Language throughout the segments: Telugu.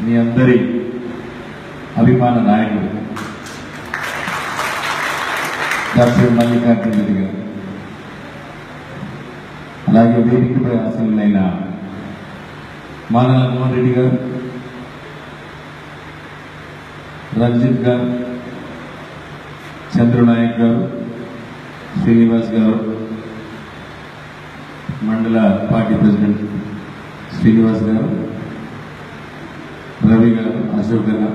మీ అందరి అభిమాన నాయకుడు డాక్టర్ మల్లికార్జున రెడ్డి గారు అలాగే వేదికపై ఆశీనులైన మానవ మోహన్ రెడ్డి గారు రంజిత్ గారు చంద్రనాయక్ గారు శ్రీనివాస్ గారు మండల పార్టీ ప్రెసిడెంట్ శ్రీనివాస్ గారు రవి గారు అశోక్ గారు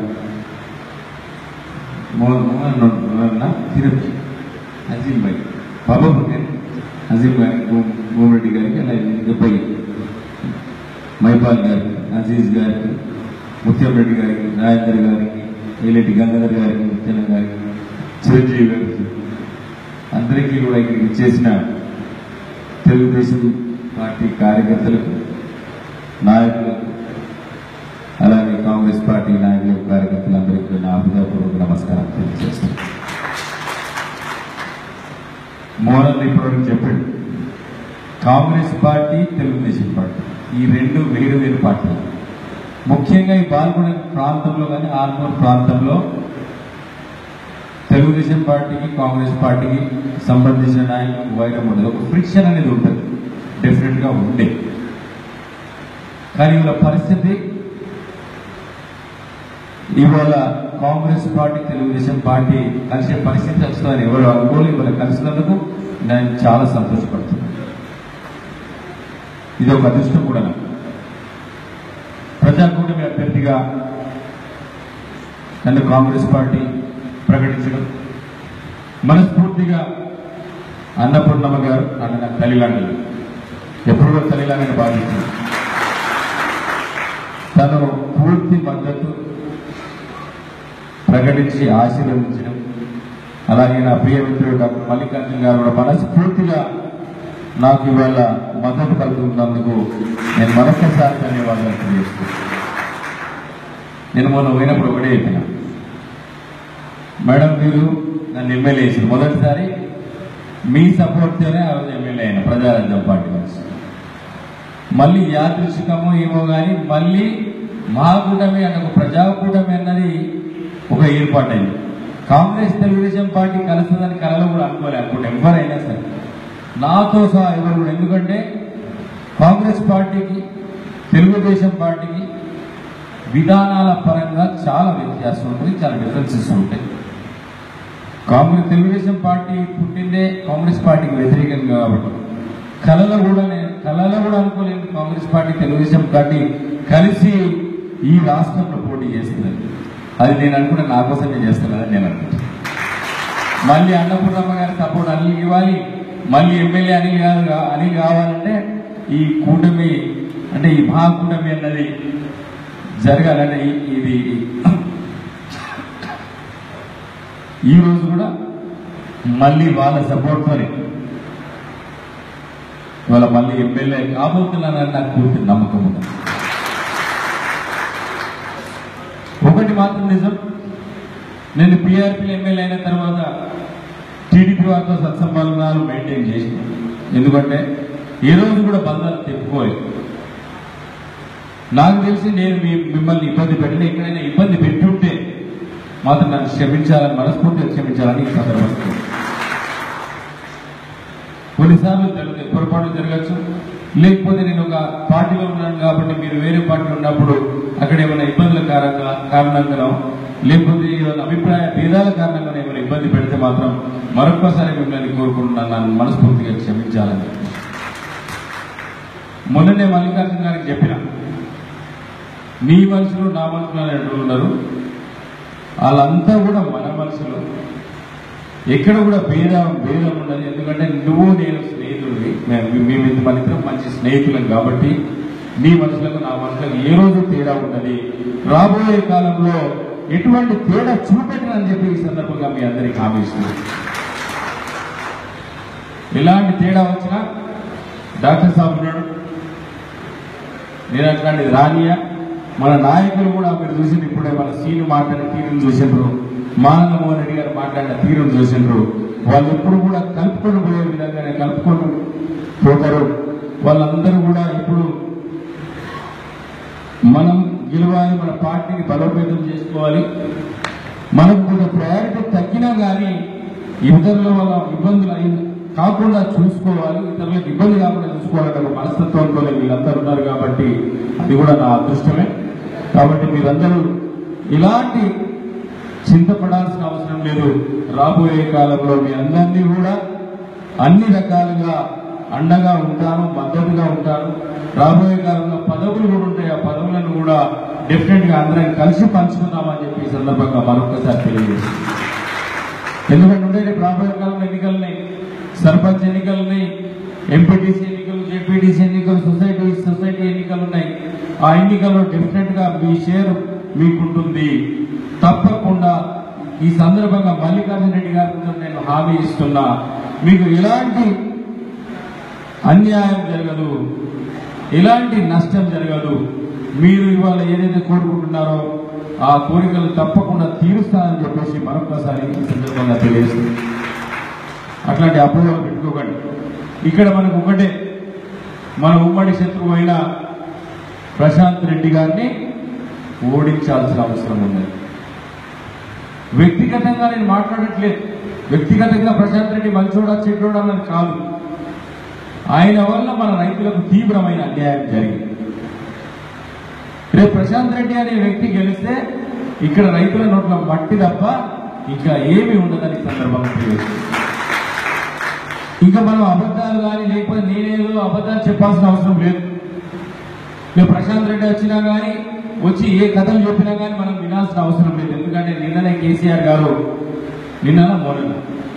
మోహన్ మోహన్ అన్న తిరుపతి అజీం భాయ్ బాబా నేను అజీం గారి భూమిరెడ్డి గారికి అలాగే ఇకపై మైపాల్ గారికి అజీజ్ గారికి ముత్యం రెడ్డి గారికి రాజేందర్ గారికి ఏలేటి గంగాధర్ గారికి ముత్యం గారికి చిరంజీవి గారికి అందరికీ కూడా ఇక్కడికి ఇచ్చేసిన తెలుగుదేశం పార్టీ కార్యకర్తలకు నాయకులకు అలాగే కాంగ్రెస్ పార్టీ నాయకులకు కార్యకర్తలందరికీ నా హృదయపూర్వక నమస్కారం తెలియజేస్తాను మోరల్ ఇప్పటివరకు చెప్పాడు కాంగ్రెస్ పార్టీ తెలుగుదేశం పార్టీ ఈ రెండు వేరు వేరు పార్టీలు ముఖ్యంగా ఈ పాల్గొనే ప్రాంతంలో కానీ ఆర్మూర్ ప్రాంతంలో తెలుగుదేశం పార్టీకి కాంగ్రెస్ పార్టీకి సంబంధించిన నాయకులకు వైరం ఉండదు ఒక ఫ్రిక్షన్ అనేది ఉంటుంది డెఫినెట్ గా ఉండే కానీ ఇవాళ పరిస్థితి ఇవాళ కాంగ్రెస్ పార్టీ తెలుగుదేశం పార్టీ కలిసే పరిస్థితి వస్తుందని ఎవరు అనుకోలేదు ఇవాళ కలిసినందుకు నేను చాలా సంతోషపడుతున్నాను ఇది ఒక అదృష్టం కూడా నాకు ప్రజాకూటమి అభ్యర్థిగా నన్ను కాంగ్రెస్ పార్టీ ప్రకటించడం మనస్ఫూర్తిగా అన్నపూర్ణమ్మ గారు నన్ను నాకు తల్లిలాంటి ఎప్పుడు కూడా తల్లిలాగానే భావించాను తను పూర్తి మద్దతు ప్రకటించి ఆశీర్వదించడం అలాగే నా ప్రియ మిత్రుడు డాక్టర్ మల్లికార్జున గారు కూడా మనస్ఫూర్తిగా నాకు ఇవాళ మద్దతు కలుగుతున్నందుకు నేను మరొకసారి ధన్యవాదాలు తెలియజేస్తున్నాను నేను మొన్న పోయినప్పుడు ఒకటే చెప్పిన మేడం మీరు నన్ను ఎమ్మెల్యే చేశారు మొదటిసారి మీ సపోర్ట్తోనే ఆ రోజు ఎమ్మెల్యే అయిన ప్రజారాజ్యం పార్టీ నుంచి మళ్ళీ యాదృశికమో ఏమో కానీ మళ్ళీ మా కూటమి అంటే ఒక ప్రజా కూటమి అన్నది ఒక ఏర్పాటైంది కాంగ్రెస్ తెలుగుదేశం పార్టీ కలుస్తుందని కలలో కూడా అనుకోలే అనుకుంటే ఎవరైనా సరే నాతో సహా ఎవరు కూడా ఎందుకంటే కాంగ్రెస్ పార్టీకి తెలుగుదేశం పార్టీకి విధానాల పరంగా చాలా వ్యత్యాసం ఉంటుంది చాలా డిఫరెన్సెస్ ఉంటాయి కాంగ్రెస్ తెలుగుదేశం పార్టీ పుట్టిందే కాంగ్రెస్ పార్టీకి వ్యతిరేకంగా కాబట్టి కళలో కూడా నేను కళలో కూడా అనుకోలేదు కాంగ్రెస్ పార్టీ తెలుగుదేశం పార్టీ కలిసి ఈ రాష్ట్రంలో పోటీ చేస్తున్నది అది నేను అనుకున్న నా కోసమే చేస్తున్నదని నేను అనుకుంటున్నాను మళ్ళీ అన్నపూర్ణమ్మ గారి సపోర్ట్ అనిల్ ఇవ్వాలి మళ్ళీ ఎమ్మెల్యే అనిల్ కాదు అనిల్ కావాలంటే ఈ కూటమి అంటే ఈ మహాకూటమి అన్నది జరగాలంటే ఈ- ఇది ఈ రోజు కూడా మళ్ళీ వాళ్ళ సపోర్ట్తోనే ఇవాళ మళ్ళీ ఎమ్మెల్యే కాబోతున్నానని నాకు పూర్తి నమ్మకం ఉంది ఒకటి మాత్రం నిజం నేను పీఆర్పీ ఎమ్మెల్యే అయిన తర్వాత టీడీపీ వారితో సత్సంబంధాలు మెయింటైన్ చేసిన ఎందుకంటే ఏ రోజు కూడా బంధాలు తెప్పుకోలేదు నాకు తెలిసి నేను మీ మిమ్మల్ని ఇబ్బంది పెట్టిన ఎక్కడైనా ఇబ్బంది పెట్టుంటే మాత్రం నన్ను క్షమించాలని మనస్ఫూర్తిగా క్షమించాలని ఈ సందర్భంగా కొన్నిసార్లు జరుగుతాయి పొరపాట్లు జరగచ్చు లేకపోతే నేను ఒక పార్టీలో ఉన్నాను కాబట్టి మీరు వేరే పార్టీ ఉన్నప్పుడు అక్కడ ఏమైనా ఇబ్బందుల కారణంగా కారణంగానో లేకపోతే ఏమైనా అభిప్రాయ భేదాల కారణంగా ఏమైనా ఇబ్బంది పెడితే మాత్రం మరొక్కసారి మిమ్మల్ని కోరుకుంటున్నాను నన్ను మనస్ఫూర్తిగా క్షమించాలని మొన్ననే మల్లికార్జున గారికి చెప్పిన నీ మనుషులు నా మనుషులు అని అంటూ ఉన్నారు వాళ్ళంతా కూడా మన మనుషులు ఎక్కడ కూడా భేదం భేదం ఉండదు ఎందుకంటే నువ్వు నేను స్నేహితుడివి మేము- మేమిద్దరు మన ఇద్దరం మంచి స్నేహితులం కాబట్టి నీ మనుషులకు నా మనుషులకు ఏ రోజు తేడా ఉన్నది రాబోయే కాలంలో ఎటువంటి తేడా చూపెట్టనని చెప్పి ఈ సందర్భంగా మీ అందరికీ హామీ ఇస్తున్నాను ఎలాంటి తేడా వచ్చినా డాక్టర్ సాబ్ ఉన్నాడు నేను అట్లాంటిది రానియా మన నాయకులు కూడా మీరు చూసింది ఇప్పుడే మన సీను మాట్లాడిన తీరును చూసిండ్రు మానవ మోహన్ రెడ్డి గారు మాట్లాడిన తీరును చూసిండ్రు వాళ్ళు ఎప్పుడు కూడా కలుపుకొని పోయే విధంగానే కలుపుకొని పోతారు వాళ్ళందరూ కూడా ఇప్పుడు మనం గెలవాలి మన పార్టీని బలోపేతం చేసుకోవాలి మనకు కొంత ప్రయారిటీ తగ్గినా కానీ ఇతరుల వల్ల ఇబ్బందులు అయిన కాకుండా చూసుకోవాలి ఇతరులకు ఇబ్బంది కాకుండా చూసుకోవాలంటే ఒక మనస్తత్వంతో వీళ్ళందరూ ఉన్నారు కాబట్టి అది కూడా నా అదృష్టమే కాబట్టి మీరందరూ ఇలాంటి చింతపడాల్సిన అవసరం లేదు రాబోయే కాలంలో మీ అందరినీ కూడా అన్ని రకాలుగా అండగా ఉంటాను మద్దతుగా ఉంటాను రాబోయే కాలంలో పదవులు కూడా ఉంటాయి ఆ పదవులను కూడా డెఫినెట్ గా అందరం కలిసి పంచుకుందామని చెప్పి ఈ సందర్భంగా మరొకసారి తెలియజేస్తుంది ఎందుకంటే ఉండే రేపు రాబోయే కాలంలో ఎన్నికలున్నాయి సర్పంచ్ ఎన్నికలున్నాయి ఎంపీటీసీ ఎన్నికలు జెడ్పీటీసీ ఎన్నికలు సొసైటీ సొసైటీ ఎన్నికలు ఉన్నాయి ఆ ఎన్నికల్లో డెఫినెట్ గా మీ షేర్ మీకుంటుంది తప్పకుండా ఈ సందర్భంగా మల్లికార్జున రెడ్డి గారికి నేను హామీ ఇస్తున్నా మీకు ఎలాంటి అన్యాయం జరగదు ఎలాంటి నష్టం జరగదు మీరు ఇవాళ ఏదైతే కోరుకుంటున్నారో ఆ కోరికలు తప్పకుండా తీరుస్తానని చెప్పేసి మరొకసారి ఈ సందర్భంగా తెలియజేస్తుంది అట్లాంటి అపోహలు పెట్టుకోకండి ఇక్కడ మనకు ఒకటే మన ఉమ్మడి శత్రువు అయిన ప్రశాంత్ రెడ్డి గారిని ఓడించాల్సిన అవసరం ఉన్నది వ్యక్తిగతంగా నేను మాట్లాడట్లేదు వ్యక్తిగతంగా ప్రశాంత్ రెడ్డి మంచోడా చెడ్డోడా అన్నది కాదు ఆయన వల్ల మన రైతులకు తీవ్రమైన అన్యాయం జరిగింది రేపు ప్రశాంత్ రెడ్డి అనే వ్యక్తి గెలిస్తే ఇక్కడ రైతుల నోట్ల మట్టి తప్ప ఇంకా ఏమీ ఉండదని ఈ సందర్భంగా తెలియజేస్తుంది ఇంకా మనం అబద్ధాలు కానీ లేకపోతే నేనేదో అబద్ధాలు చెప్పాల్సిన అవసరం లేదు రేపు ప్రశాంత్ రెడ్డి వచ్చినా కానీ వచ్చి ఏ కథలు చెప్పినా కానీ మనం వినాల్సిన అవసరం లేదు ఎందుకంటే నిన్ననే కేసీఆర్ గారు నిన్న మొన్న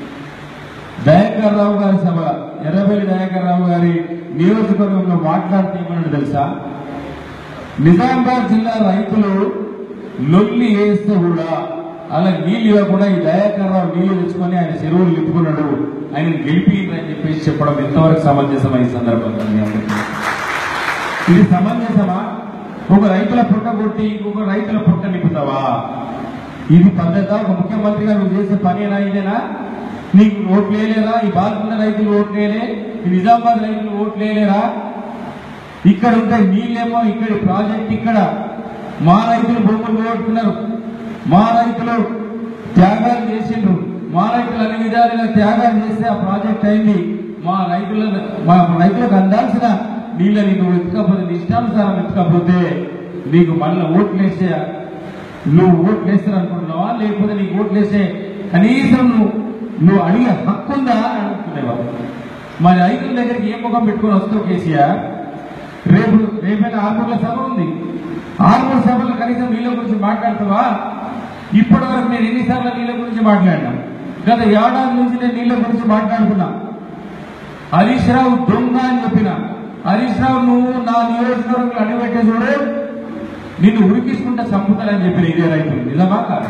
దయాకర్ రావు గారి సభ ఎర్రబెల్లి దయాకర్ రావు గారి నియోజకవర్గంలో మాట్లాడితే ఏమన్నాడు తెలుసా నిజామాబాద్ జిల్లా రైతులు లొల్లి వేస్తే కూడా అలా నీళ్ళు ఇవ్వకుండా ఈ దయాకర్ రావు నీళ్లు తెచ్చుకొని ఆయన చెరువులు నింపుకున్నాడు ఆయన గెలిపిందని చెప్పేసి చెప్పడం ఎంతవరకు సమంజసమా ఈ సందర్భంగా మీ అందరికీ? ఇది సమంజసమా ఒక రైతుల పుట్ట కొట్టి ఇంకొక రైతుల పుట్ట నింపుతావా ఇది పద్ధత ఒక ముఖ్యమంత్రిగా నువ్వు చేసే పనేనా ఇదేనా నీకు ఓట్లు వేయలేరా ఈ బాధకున్న రైతులు ఓట్లు వేయలే ఈ నిజామాబాద్ రైతులు ఓట్లు వేయలేరా ఇక్కడ ఉంటాయి నీళ్ళేమో ఇక్కడ ప్రాజెక్ట్ ఇక్కడ మా రైతులు భూములు పోగొట్టుకున్నారు మా రైతులు త్యాగాలు చేసిండ్రు మా రైతులు అన్ని విధాలుగా త్యాగాలు చేస్తే ఆ ప్రాజెక్ట్ అయింది మా రైతుల మా రైతులకు అందాల్సిన నీళ్ళని నువ్వు ఎత్తుకపోతే నీ ఇష్టానుసారం ఎత్తుకపోతే నీకు మళ్ళీ ఓట్లేసే నువ్వు ఓట్లేస్తారు అనుకుంటున్నావా లేకపోతే నీకు ఓట్లేసే కనీసం నువ్వు నువ్వు అడిగే హక్కు ఉందా అని అడుగుతున్నావా మరి రైతుల దగ్గరికి ఏ ముఖం పెట్టుకొని వస్తావు కేసీఆర్ రేపు రేపైనా ఆర్మూర్ల సభ ఉంది ఆర్మూర్ సభలో కనీసం నీళ్ళ గురించి మాట్లాడతావా ఇప్పటి వరకు నేను ఎన్నిసార్లు నీళ్ళ గురించి మాట్లాడినా గత ఏడాది నుంచి నేను నీళ్ళ గురించి మాట్లాడుతున్నా హరీష్ రావు దొంగ అని చెప్పిన హరీష్ రావు నువ్వు నా నియోజకవర్గంలో అడిగిపెట్టే చూడు నిన్ను ఉరికిస్తుంటే చంపుతానని చెప్పిన ఇదే రైతులు నిజమా కాదు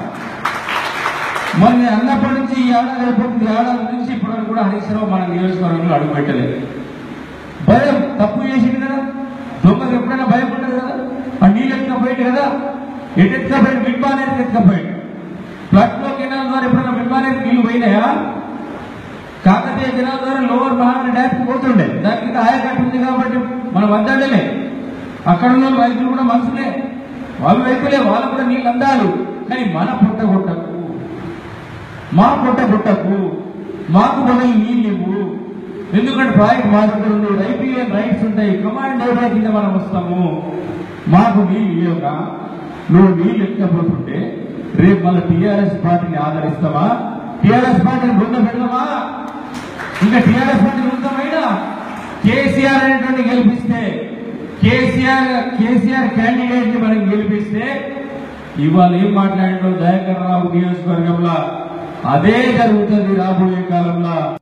మరి నేను అన్నప్పటి నుంచి ఈ ఏడాది అయిపోతుంది ఈ ఏడాది నుంచి ఇప్పటి వరకు కూడా హరీష్ రావు మన నియోజకవర్గంలో అడుగు పెట్టలేదు భయం తప్పు చేసింది కదా దొంగకు ఎప్పుడైనా భయపడ్డది కదా ఆ నీళ్ళు ఎత్తుకపోయింది కదా ఎటు ఎత్తుకపోయింది మిడ్మానేరు ఎత్తుకపోయింది ఫ్లడ్ లో కెనాల్ ద్వారా ఎప్పుడైనా మిడ్మానేరు నీళ్లు పోయినాయా కాకతీయ కెనాల్ ద్వారా లోవర్ మహానగర డ్యామ్ పోతుండే దాని కింద ఆయకట్టు ఉంది కాబట్టి మనం వద్దడలే అక్కడ ఉన్న రైతులు కూడా మనుషులే వాళ్ళు రైతులే వాళ్ళు కూడా నీళ్ళు అందాలి కానీ మన పుట్ట కొట్టకు మా పుట్ట కొట్టకు మాకు మొదలు నీళ్ళు ఇవ్వు ఎందుకంటే ప్రాజెక్ట్ మా దగ్గర ఉంది రైతు రైట్స్ ఉంటాయి కమాండ్ ఏరియా కింద మనం వస్తాము మాకు నీళ్ళు ఇవ్వక నువ్వు నీళ్ళు ఎక్కకపోతుంటే రేపు మళ్ళీ టీఆర్ఎస్ పార్టీని ఆదరిస్తావా టీఆర్ఎస్ పార్టీని బృంద పెడదామా ఇంకా టీఆర్ఎస్ పార్టీ బృందమైనా కేసీఆర్ అనేటువంటి గెలిపిస్తే కేసీఆర్ కేసీఆర్ క్యాండిడేట్ ని మనం గెలిపిస్తే ఇవాళ ఏం మాట్లాడినో దయాకర్ రావు నియోజకవర్గంలో అదే జరుగుతుంది రాబోయే కాలంలో